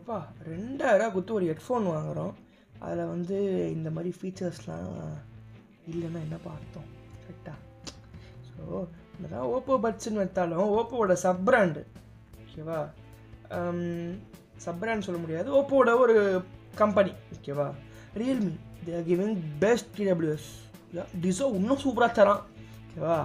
எப்பா ரெண்டாயிரம் கொடுத்து ஒரு ஹெட்ஃபோன் வாங்குகிறோம் அதில் வந்து இந்த மாதிரி ஃபீச்சர்ஸ்லாம் இல்லைன்னா என்னப்பா அர்த்தம் கரெக்டாக ஸோ என்னதான் ஓப்போ பட்ஸ்ன்னு வைத்தாலும் ஓப்போவோட சப் பிராண்டு ஓகேவா சப் பிராண்ட் சொல்ல முடியாது ஓப்போவோட ஒரு கம்பெனி ஓகேவா Realme they are giving best TWS Dizo இன்னும் சூப்பராக தரான் ஓகேவா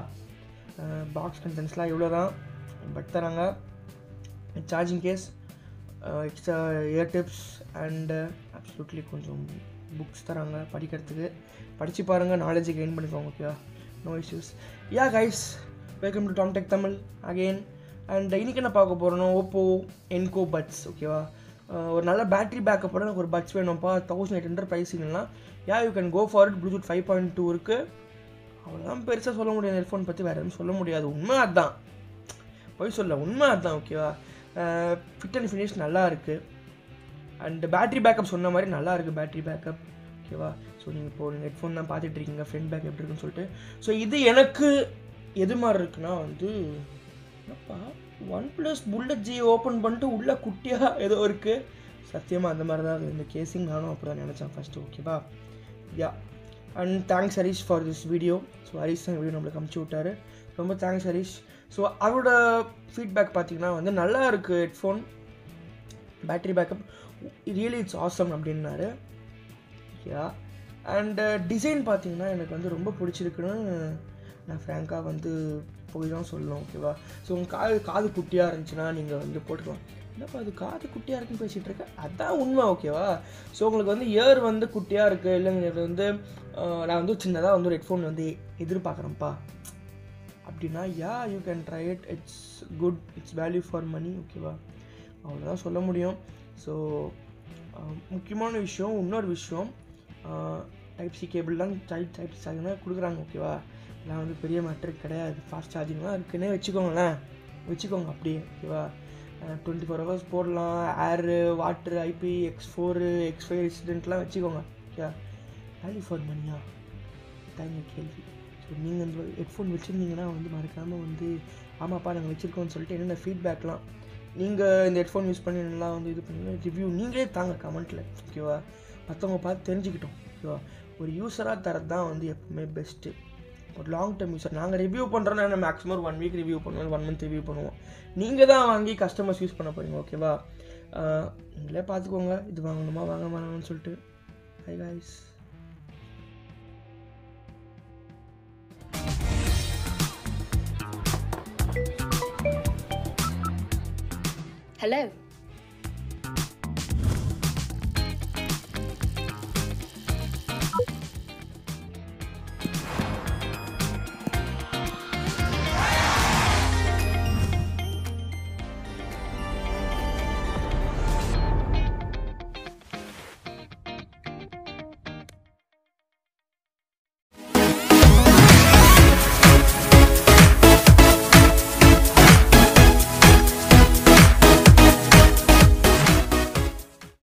பாக்ஸ் கண்டென்ட்ஸ்லாம் இவ்வளோ தான் பட் தராங்க charging case extra ear tips and absolutely கொஞ்சம் புக்ஸ் தராங்க படிக்கிறதுக்கு படித்து பாருங்கள் நாலேஜை கெயின் பண்ணிக்கோங்க ஓகேவா no issues yeah guys welcome to Tom Tech Tamil again and இன்றைக்கி என்ன பார்க்க போகிறோன்னா ஓப்போ என்கோ பட்ஸ் ஓகேவா ஒரு நல்ல பேட்டரி பேக்கப்போட எனக்கு ஒரு பட்ஸ் வேணும்ப்பா தௌசண்ட் எயிட் ஹண்ட்ரட் ப்ரைஸிங்லாம் yeah you can go for Bluetooth five point two இருக்குது அவ்வளோதான் பெருசாக சொல்ல முடியாது ஹெட்ஃபோன் பற்றி வேறு எதுவும் சொல்ல முடியாது உண்மை அதுதான் போய் சொல்ல உண்மை அதுதான் ஓகேவா ஃபிட் அண்ட் ஃபினிஷ் நல்லா இருக்குது அண்ட் பேட்டரி பேக்கப் சொன்ன மாதிரி நல்லா இருக்குது பேட்டரி பேக்கப் ஓகேவா ஸோ நீங்கள் இப்போ நீங்கள் ஹெட்ஃபோன் தான் பார்த்துட்டு இருக்கீங்க ஃப்ரண்ட் பேக் எப்படி இருக்குன்னு சொல்லிட்டு ஸோ இது எனக்கு எது மாதிரி இருக்குன்னா வந்து என்னப்பா OnePlus bullet Z open பண்ணிட்டு உள்ளே குட்டியாக ஏதோ இருக்குது சத்தியமாக அந்த மாதிரி தான் இருக்குது இந்த கேசிங் நானும் அப்படி தான் நினச்சேன் ஃபஸ்ட்டு ஓகேவா yeah and thanks Harish for this video so Harish தான் வீடியோ நம்மளுக்கு அமுச்சு விட்டாரு ரொம்ப தேங்க்ஸ் ஹரிஷ் ஸோ அவரோட ஃபீட்பேக் பார்த்தீங்கன்னா வந்து நல்லா இருக்குது headphone battery backup really it's awesome அப்படின்னாரு யா அண்டு டிசைன் பார்த்தீங்கன்னா எனக்கு வந்து ரொம்ப பிடிச்சிருக்குன்னு நான் ஃப்ராங்காக வந்து போய் தான் சொல்லணும் ஓகேவா ஸோ உங்கள் காது காது குட்டியாக இருந்துச்சுன்னா நீங்கள் வந்து போட்டுக்கலாம் என்னப்பா அது காது குட்டியாக இருக்குன்னு பேசிகிட்டு இருக்க அதான் உண்மை ஓகேவா ஸோ உங்களுக்கு வந்து இயர் வந்து குட்டியாக இருக்குது இல்லைங்க இது வந்து நான் வந்து சின்னதாக வந்து ஒரு ஹெட்ஃபோன் வந்து எதிர்பார்க்குறேன்ப்பா அப்படின்னா yeah you can try it it's good it's value for money ஓகேவா அவ்வளோதான் சொல்ல முடியும் ஸோ முக்கியமான விஷயம் இன்னொரு விஷயம் டைப் சி கேபிள்லாம் டைப் டைப் சார்ஜிங்லாம் கொடுக்குறாங்க ஓகேவா இதெல்லாம் வந்து பெரிய மேட்ரு கிடையாது ஃபாஸ்ட் சார்ஜிங்லாம் இருக்குன்னே வச்சுக்கோங்களேன் வச்சுக்கோங்க அப்படியே ஓகேவா டுவெண்ட்டி ஃபோர் ஹவர்ஸ் போடலாம் ஏரு water IP X four X five ரெசிடென்ட்லாம் வச்சுக்கோங்க ஓகே வேல்யூ ஃபார் மணியா தாங்க கேள்வி ஸோ நீங்கள் இந்த ஹெட்ஃபோன் வச்சுருந்தீங்கன்னா வந்து மறக்காமல் வந்து ஆமாப்பா நாங்கள் வச்சுருக்கோம்னு சொல்லிட்டு என்னென்ன ஃபீட்பேக்லாம் நீங்கள் இந்த ஹெட்ஃபோன் யூஸ் பண்ணி நல்லா வந்து இது பண்ணி ரிவ்யூ நீங்களே தாங்க கமெண்ட்டில் ஓகேவா மற்றவங்க பார்த்து தெரிஞ்சுக்கிட்டோம் ஓகேவா ஒரு யூஸராக தரது தான் வந்து எப்பவுமே பெஸ்ட்டு ஒரு லாங் டேர்ம் யூஸர் நாங்கள் ரிவ்யூ பண்ணுறோன்னா நம்ம மேக்ஸிமம் ஒரு ஒன் வீக் ரிவ்யூ பண்ணுவோம் ஒன் மந்த் ரிவ்யூ பண்ணுவோம் நீங்கள் தான் வாங்கி கஸ்டமர்ஸ் யூஸ் பண்ண போகிறீங்க ஓகேவா நீங்களே பார்த்துக்கோங்க இது வாங்கணுமா வாங்க வேணாம்னு சொல்லிட்டு ஹை காய்ஸ் Hello,